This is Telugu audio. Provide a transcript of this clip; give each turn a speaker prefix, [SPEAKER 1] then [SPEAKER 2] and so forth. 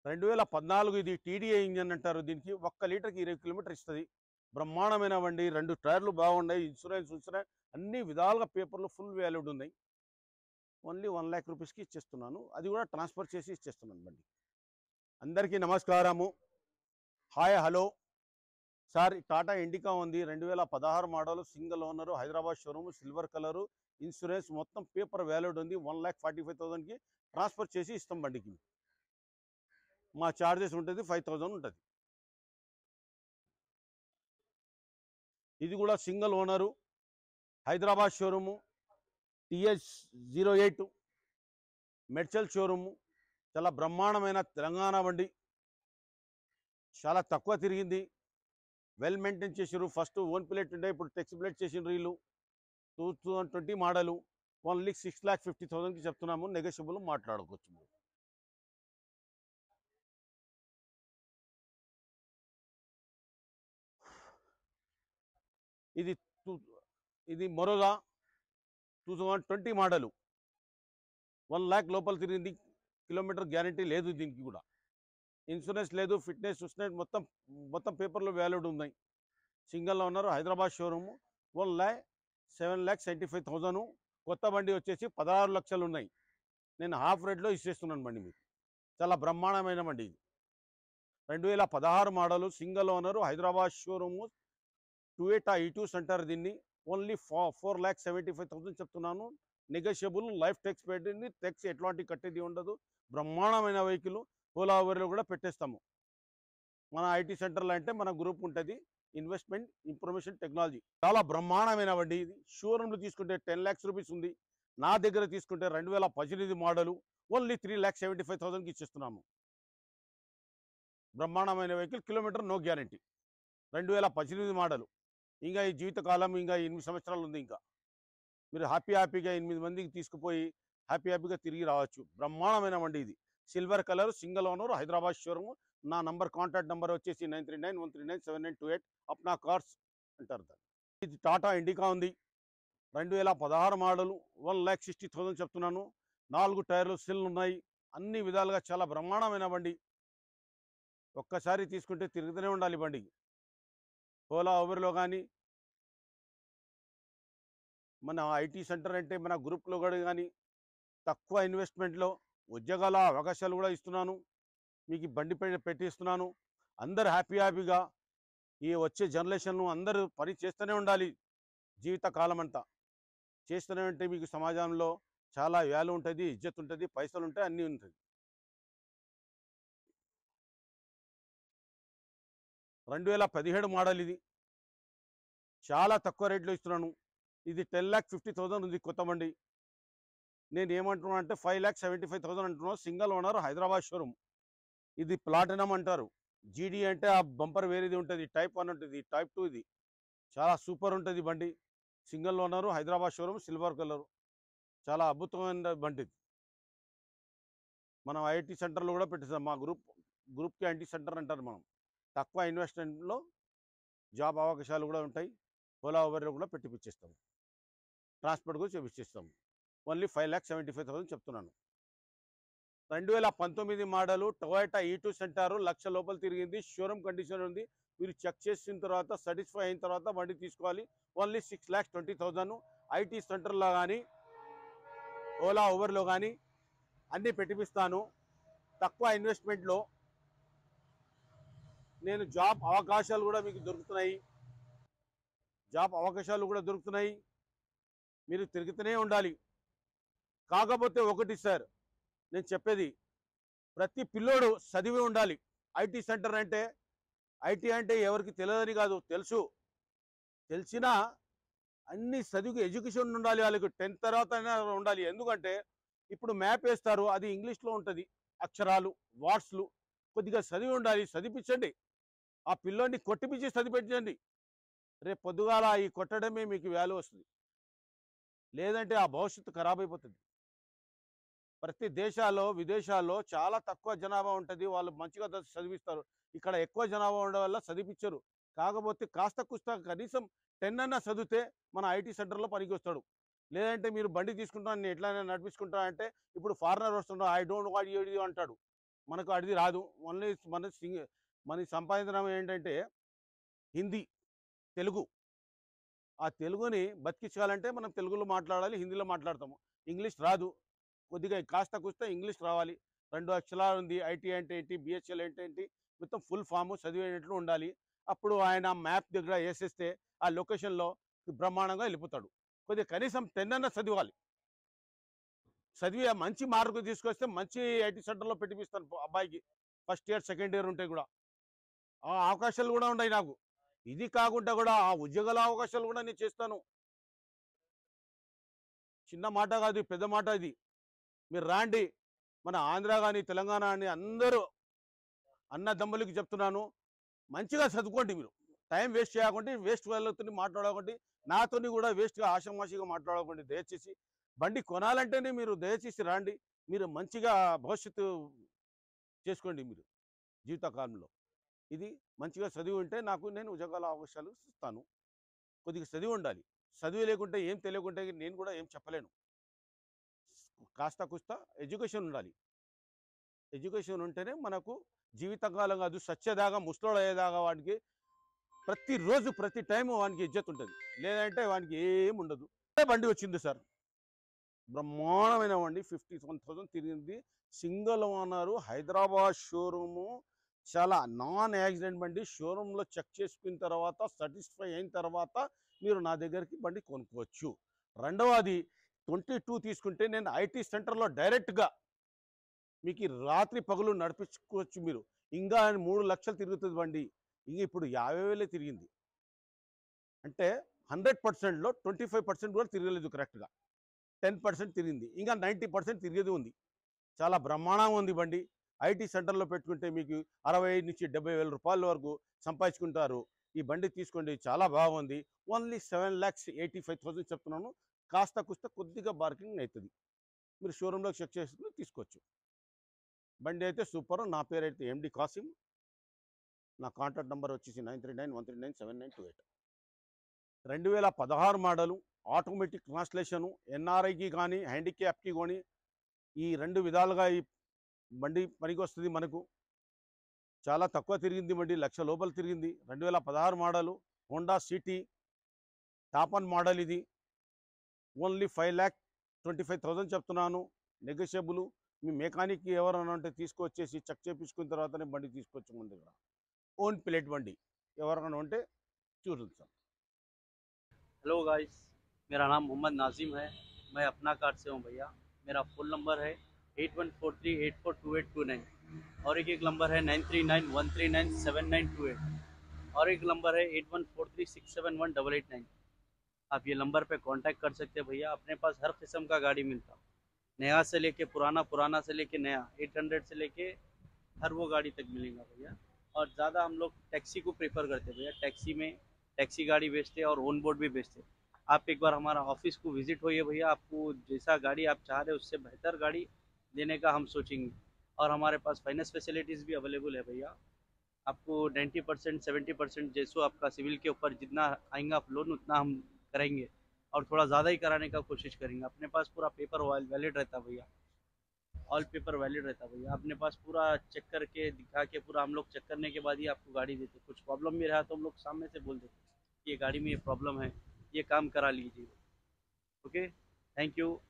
[SPEAKER 1] రెండు వేల పద్నాలుగు ఇది టీడీఏ ఇంజన్ అంటారు దీనికి ఒక్క లీటర్కి ఇరవై కిలోమీటర్ ఇస్తుంది బ్రహ్మాండమైన బండి రెండు టైర్లు బాగున్నాయి ఇన్సూరెన్స్ ఇన్సూరెన్స్ అన్ని విధాలుగా పేపర్లు ఫుల్ వ్యాలిడ్ ఉన్నాయి ఓన్లీ వన్ ల్యాక్ రూపీస్కి ఇచ్చేస్తున్నాను అది కూడా ట్రాన్స్ఫర్ చేసి ఇచ్చేస్తున్నాను బండి అందరికీ నమస్కారము హాయ్ హలో సార్ ఈ టాటా ఇండికా ఉంది రెండు వేల పదహారు model single owner Hyderabad showroom silver colour insurance మొత్తం పేపర్ వ్యాలిడ్ ఉంది వన్ ల్యాక్ ఫార్టీ ఫైవ్ థౌసండ్కి ట్రాన్స్ఫర్ చేసి ఇస్తాం బండికి మా ఛార్జెస్ ఉంటుంది ఫైవ్ థౌజండ్ ఉంటుంది ఇది కూడా single owner Hyderabad showroom TS zero eight Medchal showroom చాలా బ్రహ్మాండమైన తెలంగాణ బండి చాలా తక్కువ తిరిగింది వెల్ మెయింటైన్ చేసారు ఫస్ట్ ఓన్ ప్లేట్ ఉండే ఇప్పుడు టెక్స్ ప్లేట్ చేసిండ్రు వీళ్ళు two thousand twenty model only six lakh fifty థౌసండ్కి చెప్తున్నాము నెగోషియబుల్ మాట్లాడుకోవచ్చు మీరు ఇది టూ ఇది మరోగా two thousand twenty model one lakh లోపల తిరిగింది కిలోమీటర్ గ్యారంటీ లేదు దీనికి కూడా ఇన్సూరెన్స్ లేదు ఫిట్నెస్ చూసినట్టు మొత్తం మొత్తం పేపర్లో వ్యాలిడ్ ఉన్నాయి సింగిల్లో ఉన్నారు Hyderabad showroom one lakh seven lakh seventy five thousand కొత్త బండి వచ్చేసి పదహారు లక్షలు ఉన్నాయి నేను హాఫ్ రేట్లో ఇచ్చేస్తున్నాను బండి మీకు చాలా బ్రహ్మాండమైన బండి ఇది రెండు వేల పదహారు model single owner Hyderabad showroom two eight ఈ టూ సెంటర్ దీన్ని only four four lakh seventy five thousand చెప్తున్నాను నెగోషియబుల్ లైఫ్ ట్యాక్స్ పెట్టింది ట్యాక్స్ ఎట్లాంటి కట్టేది ఉండదు బ్రహ్మాండమైన వెహికల్ ఓలా ఊబర్లో కూడా పెట్టేస్తాము మన ఐటీ సెంటర్లో అంటే మన గ్రూప్ ఉంటుంది ఇన్వెస్ట్మెంట్ ఇన్ఫర్మేషన్ టెక్నాలజీ చాలా బ్రహ్మాండమైన బండి ఇది షోరూమ్లో తీసుకుంటే టెన్ ల్యాక్స్ రూపీస్ ఉంది నా దగ్గర తీసుకుంటే రెండు వేల పద్దెనిమిది model only three lakh seventy five థౌసండ్కి ఇచ్చిస్తున్నాము బ్రహ్మాండమైన వెహికల్ కిలోమీటర్ నో గ్యారంటీ రెండు వేల పద్దెనిమిది మోడలు ఇంకా ఈ జీవితకాలం ఇంకా ఎనిమిది సంవత్సరాలు ఉంది ఇంకా మీరు హ్యాపీ హ్యాపీగా ఎనిమిది మందికి తీసుకుపోయి హ్యాపీ హ్యాపీగా తిరిగి రావచ్చు బ్రహ్మాండమైన బండి ఇది silver colour single owner Hyderabad showroom నా నంబర్ కాంటాక్ట్ నెంబర్ వచ్చేసి nine three nine one three nine seven nine two eight Apna Cars అంటారు దాన్ని ఇది టాటా ఇండికా ఉంది రెండు వేల పదహారు model one lakh sixty thousand చెప్తున్నాను నాలుగు టైర్లు సిల్ ఉన్నాయి అన్ని విధాలుగా చాలా బ్రహ్మాండమైన బండి ఒక్కసారి తీసుకుంటే తిరుగుతూనే ఉండాలి బండి ఓలా ఊబర్లో కానీ మన ఐటీ సెంటర్ అంటే మన గ్రూప్లో కూడా కానీ తక్కువ ఇన్వెస్ట్మెంట్లో ఉద్యోగాల అవకాశాలు కూడా ఇస్తున్నాను మీకు ఈ బండి పైన పెట్టిస్తున్నాను అందరు హ్యాపీ హ్యాపీగా ఈ వచ్చే జనరేషన్ను అందరూ పని చేస్తూనే ఉండాలి జీవిత కాలం అంతా చేస్తూనే ఉంటే మీకు సమాజంలో చాలా వాల్యూ ఉంటుంది ఇజ్జత్ ఉంటుంది పైసలు ఉంటాయి అన్నీ ఉంటుంది రెండు వేల పదిహేడు మోడల్ ఇది చాలా తక్కువ రేట్లో ఇస్తున్నాను ఇది టెన్ ల్యాక్ ఫిఫ్టీ థౌసండ్ ఉంది కొత్త బండి నేను ఏమంటున్నాను అంటే five lakh seventy five thousand అంటున్నాను సింగిల్ ఓనర్ హైదరాబాద్ షోరూమ్ ఇది ప్లాటినం అంటారు జీడీ అంటే ఆ బంపర్ వేరేది ఉంటుంది టైప్ వన్ ఉంటుంది టైప్ టూ ఇది చాలా సూపర్ ఉంటుంది బండి single owner Hyderabad showroom silver colour చాలా అద్భుతమైన బండి ఇది మనం ఐటీ సెంటర్లో కూడా పెట్టిస్తాం మా గ్రూప్ గ్రూప్కి ఐటీ సెంటర్ అంటారు మనం తక్కువ ఇన్వెస్ట్మెంట్లో జాబ్ అవకాశాలు కూడా ఉంటాయి ఓలా ఊబర్లో కూడా పెట్టిపిచ్చేస్తాం ట్రాన్స్పోర్ట్ కూడా చేపిచ్చేస్తాం only five lakh seventy five thousand చెప్తున్నాను రెండు వేల పంతొమ్మిది మోడలు టొయోటా ఈ టూ సెంటారు లక్ష లోపల తిరిగింది షోరూమ్ కండిషన్ ఉంది మీరు చెక్ చేసిన తర్వాత సాటిస్ఫై అయిన తర్వాత బండి తీసుకోవాలి only six lakhs twenty thousand IT సెంటర్లో కానీ ఓలా ఊబర్లో కానీ అన్నీ పెట్టిపిస్తాను తక్కువ ఇన్వెస్ట్మెంట్లో నేను జాబ్ అవకాశాలు కూడా మీకు దొరుకుతున్నాయి జాబ్ అవకాశాలు కూడా దొరుకుతున్నాయి మీరు తిరుగుతూనే ఉండాలి కాకపోతే ఒకటి సార్ నేను చెప్పేది ప్రతి పిల్లోడు చదివి ఉండాలి ఐటీ సెంటర్ అంటే ఐటీ అంటే ఎవరికి తెలియదని కాదు తెలుసు తెలిసినా అన్ని చదువు ఎడ్యుకేషన్ ఉండాలి వాళ్ళకి టెన్త్ తర్వాత అయినా ఉండాలి ఎందుకంటే ఇప్పుడు మ్యాప్ వేస్తారు అది ఇంగ్లీష్లో ఉంటుంది అక్షరాలు వాట్స్లు కొద్దిగా చదివి ఉండాలి చదివించండి ఆ పిల్లోని కొట్టిపించి చదివించండి రేపు పొద్దుగాల ఈ కొట్టడమే మీకు వాల్యూ వస్తుంది లేదంటే ఆ భవిష్యత్తు ఖరాబ్ అయిపోతుంది ప్రతి దేశాల్లో విదేశాల్లో చాలా తక్కువ జనాభా ఉంటుంది వాళ్ళు మంచిగా చ- చదివిస్తారు ఇక్కడ ఎక్కువ జనాభా ఉండడం వల్ల చదివించరు కాకపోతే కాస్త కుస్త కనీసం టెన్ అన్నా చదివితే మన ఐటీ సెంటర్లో పనికి వస్తాడు లేదంటే మీరు బండి తీసుకుంటాను నేను ఎట్లయినా నడిపించుకుంటా అంటే ఇప్పుడు ఫారినర్ వస్తున్నాడు ఐ డోంట్ వాట్ ఏది అంటాడు మనకు అడిది రాదు ఓన్లీ మన సింగ్ మన సంపాదించడం ఏంటంటే హిందీ తెలుగు ఆ తెలుగుని బతికించాలంటే మనం తెలుగులో మాట్లాడాలి హిందీలో మాట్లాడతాము ఇంగ్లీష్ రాదు కొద్దిగా కాస్త కూస్త ఇంగ్లీష్ రావాలి రెండు అక్షరాలు ఉంది ఐటీ అంటే ఏంటి బిహెచ్ఎల్ అంటే ఏంటి మొత్తం ఫుల్ ఫామ్ చదివేటట్లు ఉండాలి అప్పుడు ఆయన మ్యాప్ దగ్గర వేసేస్తే ఆ లొకేషన్లో బ్రహ్మాండంగా వెళ్ళిపోతాడు కొద్దిగా కనీసం టెన్ అన్న చదివాలి చదివి ఆ మంచి మార్కు తీసుకొస్తే మంచి ఐటీ సెంటర్లో పెట్టిపిస్తాను అబ్బాయికి ఫస్ట్ ఇయర్ సెకండ్ ఇయర్ ఉంటాయి కూడా ఆ అవకాశాలు కూడా ఉన్నాయి నాకు ఇది కాకుండా కూడా ఆ ఉద్యోగాల అవకాశాలు కూడా నేను చేస్తాను చిన్న మాట కాదు ఇది పెద్ద మాట ఇది మీరు రాండి మన ఆంధ్ర కానీ తెలంగాణ అని అందరూ అన్నదమ్ములకి చెప్తున్నాను మంచిగా చదువుకోండి మీరు టైం వేస్ట్ చేయకండి వేస్ట్ వాళ్ళతో మాట్లాడకండి నాతోని కూడా వేస్ట్గా ఆషమాషిగా మాట్లాడకండి దయచేసి బండి కొనాలంటేనే మీరు దయచేసి రాండి మీరు మంచిగా భవిష్యత్తు చేసుకోండి మీరు జీవితకాలంలో ఇది మంచిగా చదివి ఉంటే నాకు నేను ఉద్యోగాల అవకాశాలు ఇస్తాను కొద్దిగా చదివి ఉండాలి చదివి లేకుంటే ఏం తెలియకుంటే నేను కూడా ఏం చెప్పలేను కాస్త కుస్త ఎడ్యుకేషన్ ఉండాలి ఎడ్యుకేషన్ ఉంటేనే మనకు జీవితకాలం కాదు సత్యదాగా ముసలోడు అయ్యేదాకా వాడికి ప్రతిరోజు ప్రతి టైం వానికి ఇజ్జత్ ఉంటుంది లేదంటే వానికి ఏం ఉండదు అదే బండి వచ్చింది సార్ బ్రహ్మాండమైన బండి ఫిఫ్టీ వన్ థౌసండ్ తిరిగింది సింగిల్ ఓనరు హైదరాబాద్ షోరూము చాలా నాన్ యాక్సిడెంట్ బండి షోరూంలో చెక్ చేసుకున్న తర్వాత సాటిస్ఫై అయిన తర్వాత మీరు నా దగ్గరికి బండి కొనుక్కోవచ్చు రెండవది ట్వంటీ టూ తీసుకుంటే నేను ఐటీ సెంటర్లో డైరెక్ట్గా మీకు ఈ రాత్రి పగలు నడిపించుకోవచ్చు మీరు ఇంకా మూడు లక్షలు తిరుగుతుంది బండి ఇంక ఇప్పుడు యాభై వేలే తిరిగింది అంటే హండ్రెడ్ పర్సెంట్లో ట్వంటీ ఫైవ్ పర్సెంట్ కూడా తిరగలేదు కరెక్ట్గా టెన్ పర్సెంట్ తిరిగింది ఇంకా నైంటీ పర్సెంట్ తిరిగేది ఉంది చాలా బ్రహ్మాండంగా ఉంది బండి ఐటీ సెంటర్లో పెట్టుకుంటే మీకు అరవై నుంచి డెబ్బై వేల రూపాయల వరకు సంపాదించుకుంటారు ఈ బండి తీసుకోండి చాలా బాగుంది only seven lakhs eighty five thousand చెప్తున్నాను కాస్త కుస్త కొద్దిగా బార్కింగ్ అవుతుంది మీరు షోరూంలో చెక్ చేసుకుని తీసుకోవచ్చు బండి అయితే సూపర్ నా పేరు అయితే ఎండి కాసిం నా కాంటాక్ట్ నెంబర్ వచ్చేసి nine three nine one three nine seven nine two eight రెండు వేల పదహారు మోడలు ఆటోమేటిక్ ట్రాన్స్లేషను ఎన్ఆర్ఐకి కానీ హ్యాండిక్యాప్కి కానీ ఈ రెండు విధాలుగా ఈ బండి పనికి వస్తుంది మనకు చాలా తక్కువ తిరిగింది బండి లక్ష లోపల తిరిగింది రెండు వేల పదహారు model Honda City top one model ఇది only five lakh twenty five thousand చెప్తున్నాను నెగోషియబుల్ మీ మెకానిక్ ఎవరైనా ఉంటే తీసుకొచ్చేసి చెక్ చేపించుకున్న తర్వాతనే బండి తీసుకొచ్చి మన దగ్గర ఓన్ ప్లేట్ బండి ఎవరైనా ఉంటే చూడండి సార్
[SPEAKER 2] हेलो गाइस मेरा नाम मोहम्मद नाजिम है मैं अपना कार्ड से हूँ भैया मेरा फ़ोन नंबर है eight one four three eight four two eight two nine और एक एक नंबर है nine three nine one three nine seven nine two eight और एक नंबर है eight one four three six seven one double eight nine आप ये नंबर पे कांटेक्ट कर सकते हैं भैया अपने पास हर किस्म का गाड़ी मिलता नया से लेके पुराना पुराना से लेके नया एट हंड्रेड से लेके हर वो गाड़ी तक मिलेगा भैया और ज़्यादा हम लोग टैक्सी को प्रेफर करते हैं भैया टैक्सी में टैक्सी गाड़ी बेचते हैं और ओन बोर्ड भी बेचते हैं आप एक बार हमारा ऑफिस को विजिट होइए भैया आपको जैसा गाड़ी आप चाह रहे हैं उससे बेहतर गाड़ी देने का हम सोचेंगे और हमारे पास फाइनेंस फैसिलिटीज़ भी अवेलेबल है भैया आपको 90 परसेंट सेवेंटी परसेंट जैसो आपका सिविल के ऊपर जितना आएंगे आप लोन उतना हम करेंगे और थोड़ा ज़्यादा ही कराने का कोशिश करेंगे अपने पास पूरा पेपर वैलिड रहता है भैया ऑल पेपर वैलिड रहता है भैया अपने पास पूरा चेक करके दिखा के पूरा हम लोग चेक करने के बाद ही आपको गाड़ी देते कुछ प्रॉब्लम भी रहा तो हम लोग सामने से बोल देते ये गाड़ी में ये प्रॉब्लम है ये काम करा लीजिए ओके थैंक यू